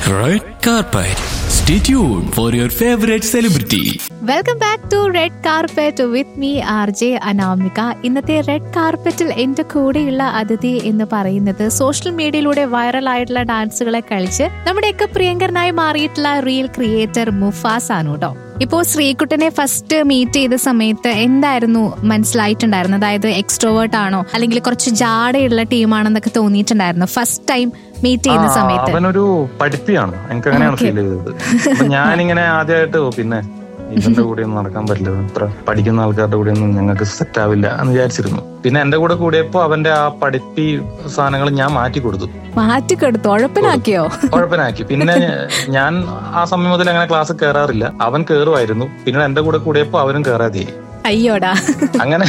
Red carpet. Stay tuned for your favorite celebrity. Welcome back to red carpet with me R J Anamika ഇന്നത്തെ red കാർപ്പറ്റിൽ എന്റെ കൂടെയുള്ള അതിഥി എന്ന് പറയുന്നത് സോഷ്യൽ മീഡിയയിലൂടെ വൈറലായിട്ടുള്ള ഡാൻസുകളെ കളിച്ച് നമ്മുടെയൊക്കെ പ്രിയങ്കരനായി മാറിയിട്ടുള്ള റീൽ ക്രിയേറ്റർ മുഫാസ് ആണ് കേട്ടോ ഇപ്പോ ശ്രീകുട്ടനെ ഫസ്റ്റ് മീറ്റ് ചെയ്ത സമയത്ത് എന്തായിരുന്നു മനസ്സിലായിട്ടുണ്ടായിരുന്നത് അതായത് എക്സ്ട്രോവേർട്ട് ആണോ അല്ലെങ്കിൽ കുറച്ച് ജാടയുള്ള ടീമാണെന്നൊക്കെ തോന്നിയിട്ടുണ്ടായിരുന്നു ഫസ്റ്റ് ടൈം മീറ്റ് ചെയ്യുന്ന ആ, സമയത്ത് അവനൊരു പഠിപ്പിയാണ് എനിക്ക് അങ്ങനെയാണ് Okay. ഫീൽ ചെയ്തത് അപ്പൊ ഞാനിങ്ങനെ ആദ്യമായിട്ട് ഓ, പിന്നെ ഇവന്റെ കൂടെ ഒന്നും നടക്കാൻ പറ്റില്ല ഇത്ര പഠിക്കുന്ന ആൾക്കാരുടെ കൂടെ ഒന്നും ഞങ്ങൾക്ക് സെറ്റ് ആവില്ല എന്ന് വിചാരിച്ചിരുന്നു പിന്നെ എന്റെ കൂടെ കൂടിയപ്പോ അവന്റെ ആ പഠിപ്പി സാധനങ്ങൾ ഞാൻ മാറ്റി കൊടുത്തു മാറ്റിക്കെടുത്തു ഉഴപ്പനാക്കിയോ കുഴപ്പനാക്കി പിന്നെ ഞാൻ ആ സമയം മുതൽ അങ്ങനെ ക്ലാസ് കയറാറില്ല അവൻ കയറുമായിരുന്നു പിന്നെ എന്റെ കൂടെ കൂടിയപ്പോ അവനും കയറാതെയായി അയ്യോടാ അങ്ങനെ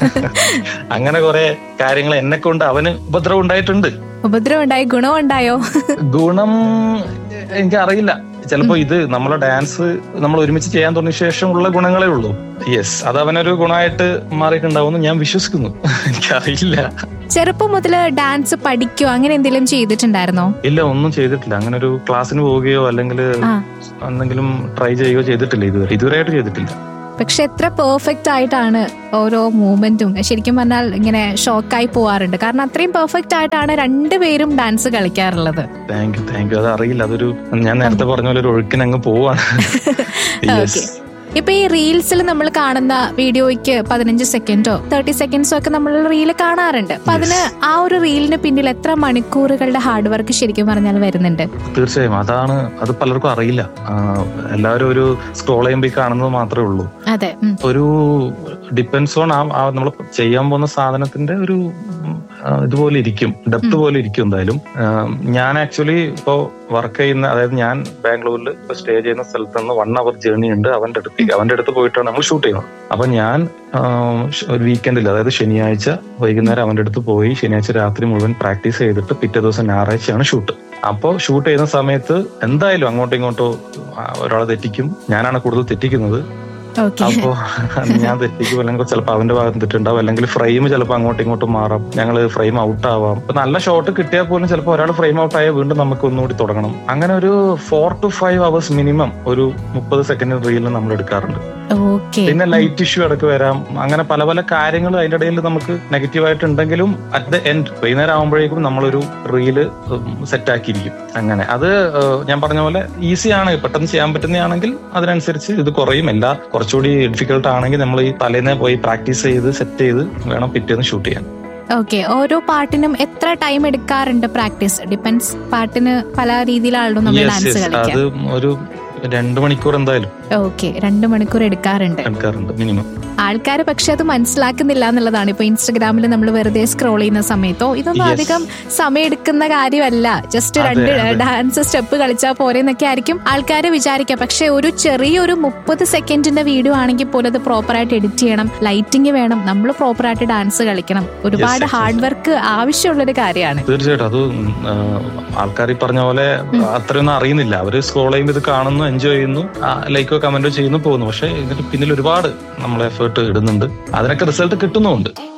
അങ്ങനെ കുറെ കാര്യങ്ങൾ എന്നെ കൊണ്ട് അവന് ഉപദ്രവം ഉണ്ടായിട്ടുണ്ട് ഉപദ്രവം ഉണ്ടായി ഗുണമുണ്ടായോ ഗുണം എനിക്കറിയില്ല ചിലപ്പോ ഇത് നമ്മളെ ഡാൻസ് നമ്മൾ ഒരുമിച്ച് ചെയ്യാൻ തുടങ്ങിയ ശേഷമുള്ള ഗുണങ്ങളേ ഉള്ളൂ യെസ് അത് അവനൊരു ഗുണമായിട്ട് മാറിയിട്ടുണ്ടാവുമെന്ന് ഞാൻ വിശ്വസിക്കുന്നു എനിക്കറിയില്ല ചെറുപ്പം മുതൽ ഡാൻസ് പഠിക്കോ അങ്ങനെ എന്തെങ്കിലും ചെയ്തിട്ടുണ്ടായിരുന്നോ ഇല്ല ഒന്നും ചെയ്തിട്ടില്ല അങ്ങനെ ഒരു ക്ലാസ്സിന് പോവുകയോ അല്ലെങ്കിൽ ആ എന്തെങ്കിലും ട്രൈ ചെയ്യുകയോ ചെയ്തിട്ടില്ല ഇതുവരെ ഇതുവരെയായിട്ട് ചെയ്തിട്ടില്ല പക്ഷെ എത്ര പെർഫെക്റ്റ് ആയിട്ടാണ് ഓരോ മൂവ്മെന്റും ശരിക്കും പറഞ്ഞാൽ ഇങ്ങനെ ഷോക്കായി പോവാറുണ്ട് കാരണം അത്രയും പെർഫെക്റ്റ് ആയിട്ടാണ് രണ്ടുപേരും ഡാൻസ് കളിക്കാറുള്ളത് താങ്ക് യു താങ്ക് യു അത് അറിയില്ല അതൊരു ഞാൻ നേരത്തെ പറഞ്ഞ പോലെ ഒരു ഒഴുക്കിനങ്ങ് പോവാണ് യെസ് ഇപ്പൊ ഈ റീൽസിൽ നമ്മൾ കാണുന്ന വീഡിയോയ്ക്ക് പതിനഞ്ച് സെക്കൻഡോ തേർട്ടി സെക്കൻഡ്സോ ഒക്കെ നമ്മൾ റീല് കാണാറുണ്ട് അപ്പൊ അതിന് ആ ഒരു റീലിന് പിന്നിൽ എത്ര മണിക്കൂറുകളുടെ ഹാർഡ് വർക്ക് ശരിക്കും പറഞ്ഞാൽ വരുന്നുണ്ട് തീർച്ചയായും അതാണ് അത് പലർക്കും അറിയില്ല ആ, എല്ലാവരും ഒരു സ്ക്രോൾ ചെയ്യുമ്പോൾ കാണുന്നത് മാത്രമേ ഉള്ളൂ അതെ ഉം. ഒരു ഡിപ്പെൻസ് ഓൺ ആ നമ്മൾ ചെയ്യാൻ പോകുന്ന സാധനത്തിന്റെ ഒരു ഉം, ആ, ഇതുപോലെ ഇരിക്കും ഡെപ്ത് പോലെ ഇരിക്കും എന്തായാലും ആ, ഞാൻ ആക്ച്വലി ഇപ്പോ വർക്ക് ചെയ്യുന്ന അതായത് ഞാൻ ബാംഗ്ലൂരിൽ ഇപ്പൊ സ്റ്റേ ചെയ്യുന്ന സ്ഥലത്ത് നിന്ന് വൺ അവർ ജേർണി ഉണ്ട് അവന്റെ അടുത്ത് അവന്റെ അടുത്ത് പോയിട്ടാണ് നമ്മൾ ഷൂട്ട് ചെയ്യുന്നത് അപ്പൊ ഞാൻ ആ, ഷ്- ഒരു വീക്കെൻഡിൽ അതായത് ശനിയാഴ്ച വൈകുന്നേരം അവന്റെ അടുത്ത് പോയി ശനിയാഴ്ച രാത്രി മുഴുവൻ പ്രാക്ടീസ് ചെയ്തിട്ട് പിറ്റേ ദിവസം ഞായറാഴ്ചയാണ് ഷൂട്ട് അപ്പോൾ ഷൂട്ട് ചെയ്യുന്ന സമയത്ത് എന്തായാലും അങ്ങോട്ടും ഇങ്ങോട്ടോ ആ, ഒരാളെ തെറ്റിക്കും ഞാനാണ് കൂടുതൽ തെറ്റിക്കുന്നത് ഓക്കെ അപ്പോ ഞാൻ തെറ്റിക്കും അല്ലെങ്കിൽ ചിലപ്പോൾ അവന്റെ ഭാഗത്ത് തെറ്റുണ്ടാവും അല്ലെങ്കിൽ ഫ്രെയിം ചിലപ്പോൾ അങ്ങോട്ടും ഇങ്ങോട്ടും മാറാം ഞങ്ങൾ ഫ്രെയിം ഔട്ട് ആവാം ഇപ്പൊ നല്ല ഷോട്ട് കിട്ടിയാൽ പോലും ചിലപ്പോൾ ഒരാൾ ഫ്രെയിം ഔട്ട് ആയാൽ വീണ്ടും നമുക്ക് ഒന്നുകൂടി തുടങ്ങണം അങ്ങനെ ഒരു four two five hours minimum ഒരു മുപ്പത് സെക്കൻഡ് റീലിൽ നമ്മൾ എടുക്കാറുണ്ട് ഓക്കെ പിന്നെ ലൈറ്റ് ഇഷ്യൂ ഇടയ്ക്ക് വരാം അങ്ങനെ പല പല കാര്യങ്ങൾ അതിന്റെ ഇടയിൽ നമുക്ക് നെഗറ്റീവ് ആയിട്ടുണ്ടെങ്കിലും അറ്റ് ദ എൻഡ് വൈകുന്നേരം ആകുമ്പോഴേക്കും നമ്മളൊരു റീല് സെറ്റ് ആക്കിയിരിക്കും അങ്ങനെ അത് ഏഹ്, ഞാൻ പറഞ്ഞ പോലെ ഈസിയാണ് പെട്ടെന്ന് ചെയ്യാൻ പറ്റുന്നതാണെങ്കിൽ അതിനനുസരിച്ച് ഇത് കുറയും എല്ലാ കുറച്ചുകൂടി ഡിഫിക്കൽട്ട് ആണെങ്കിൽ നമ്മൾ ഈ തലേന്ന് പോയി പ്രാക്ടീസ് ചെയ്ത് സെറ്റ് ചെയ്ത് വേണം പിറ്റേന്ന് ഷൂട്ട് ചെയ്യാൻ ഓക്കെ ഓരോ പാട്ടിനും എത്ര ടൈം എടുക്കാറുണ്ട് പ്രാക്ടീസ് ഡിപ്പെൻസ് പാട്ടിന് പല രീതിയിലാണല്ലോ നമ്മൾ Yes, ഡാൻസ് yes. കളിക്കാൻ അത് ഒരു രണ്ട് മണിക്കൂർ എന്തായാലും ഓക്കെ രണ്ട് മണിക്കൂർ എടുക്കാറുണ്ട് എടുക്കാറുണ്ട് മിനിമം ആൾക്കാർ പക്ഷെ അത് മനസ്സിലാക്കുന്നില്ല എന്നുള്ളതാണ് ഇപ്പൊ ഇൻസ്റ്റഗ്രാമിൽ നമ്മൾ വെറുതെ സ്ക്രോൾ ചെയ്യുന്ന സമയത്തോ ഇതൊന്നും Yes. അധികം സമയം എടുക്കുന്ന കാര്യമല്ല ജസ്റ്റ് അതെ, രണ്ട് അതെ. ഡാൻസ് സ്റ്റെപ്പ് കളിച്ചാൽ പോരെ എന്നൊക്കെ ആയിരിക്കും ആൾക്കാർ വിചാരിക്കുക പക്ഷെ ഒരു ചെറിയൊരു മുപ്പത് സെക്കൻഡിന്റെ വീഡിയോ ആണെങ്കിൽ പോലും അത് പ്രോപ്പറായിട്ട് എഡിറ്റ് ചെയ്യണം ലൈറ്റിംഗ് വേണം നമ്മൾ പ്രോപ്പറായിട്ട് ഡാൻസ് കളിക്കണം ഒരുപാട് yes, ഹാർഡ് വർക്ക് ആവശ്യമുള്ളൊരു കാര്യമാണ് തീർച്ചയായിട്ടും അത് ആൾക്കാർ ഈ പറഞ്ഞ പോലെ അത്രയൊന്നും അറിയുന്നില്ല അവര് സ്ക്രോൾ ചെയ്യുമ്പോൾ ഇത് കാണുന്നു എൻജോയ് ചെയ്യുന്നു ലൈക്കോ കമന്റോ ചെയ്യുന്നു പോകുന്നു പക്ഷെ ഇതിന് പിന്നിൽ ഒരുപാട് നമ്മൾ എഫേർട്ട് ഇടുന്നുണ്ട് അതിനൊക്കെ റിസൾട്ട് കിട്ടുന്നുമുണ്ട്